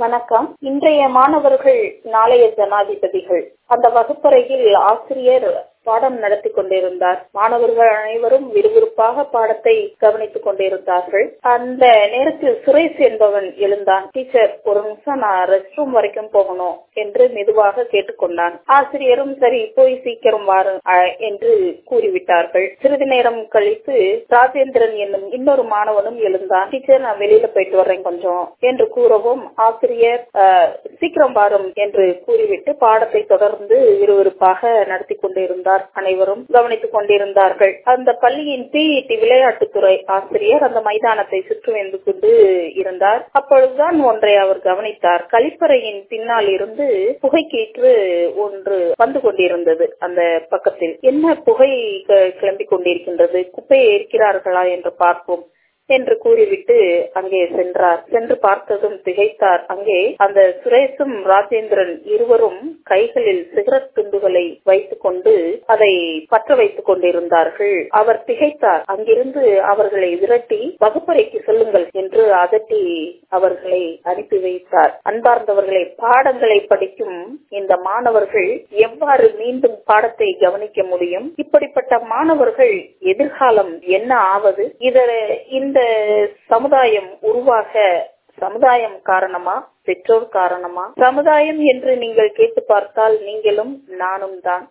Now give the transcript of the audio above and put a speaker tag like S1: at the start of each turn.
S1: வணக்கம் இன்றைய மாணவர்கள் நாளைய ஜனாதிபதிகள் அந்த வகுப்பறையில் ஆசிரியர் பாடம் நடத்தி கொண்டிருந்தார் மாணவர்கள் அனைவரும் விறுவிறுப்பாக பாடத்தை கவனித்துக் கொண்டிருந்தார்கள் அந்த நேரத்தில் சுரேஷ் என்பவன் எழுந்தான் டீச்சர் ஒரு நிமிஷம் நான் ரெஸ்ட் ரூம் வரைக்கும் போகணும் என்று மெதுவாக கேட்டுக்கொண்டான் ஆசிரியரும் சரி போய் சீக்கிரம் வாரு என்று கூறிவிட்டார்கள் சிறிது நேரம் கழித்து ராஜேந்திரன் என்னும் இன்னொரு மாணவனும் எழுந்தான் டீச்சர் நான் வெளியில போயிட்டு வர்றேன் கொஞ்சம் என்று கூறவும் ஆசிரியர் சீக்கிரம் வாரும் என்று கூறிவிட்டு பாடத்தை தொடர்ந்து விறுவிறுப்பாக நடத்தி கொண்டிருந்தார் அனைவரும் கவனித்துக் கொண்டிருந்தார்கள் அந்த பள்ளியின் பிஇடி விளையாட்டுத்துறை ஆசிரியர் அந்த மைதானத்தை சுற்றி வந்து கொண்டு இருந்தார் அப்பொழுதுதான் ஒன்றை அவர் கவனித்தார் கழிப்பறையின் பின்னால் இருந்து புகைக்கீற்று ஒன்று வந்து கொண்டிருந்தது அந்த பக்கத்தில் என்ன புகை கிளம்பிக் கொண்டிருக்கின்றது குப்பையை இருக்கிறார்களா என்று பார்ப்போம் என்று கூறிவிட்டு அங்கே சென்றார் சென்று பார்த்ததும் திகைத்தார் அங்கே அந்த சுரேஷும் ராஜேந்திரன் இருவரும் கைகளில் சிகரெட் துண்டுகளை வைத்துக் கொண்டு அதை பற்ற வைத்துக் கொண்டிருந்தார்கள் அவர் திகைத்தார் அங்கிருந்து அவர்களை விரட்டி வகுப்பறைக்கு செல்லுங்கள் என்று அதட்டி அவர்களை அனுப்பி வைத்தார் அன்பார்ந்தவர்களை பாடங்களை படிக்கும் இந்த மாணவர்கள் எவ்வாறு மீண்டும் பாடத்தை கவனிக்க முடியும் இப்படிப்பட்ட மாணவர்கள் எதிர்காலம் என்ன ஆவது இத இந்த சமுதாயம் உருவாக சமுதாயம் காரணமா பெற்றோர் காரணமா சமுதாயம் என்று நீங்கள் கேட்டு பார்த்தால் நீங்களும் நானும் தான்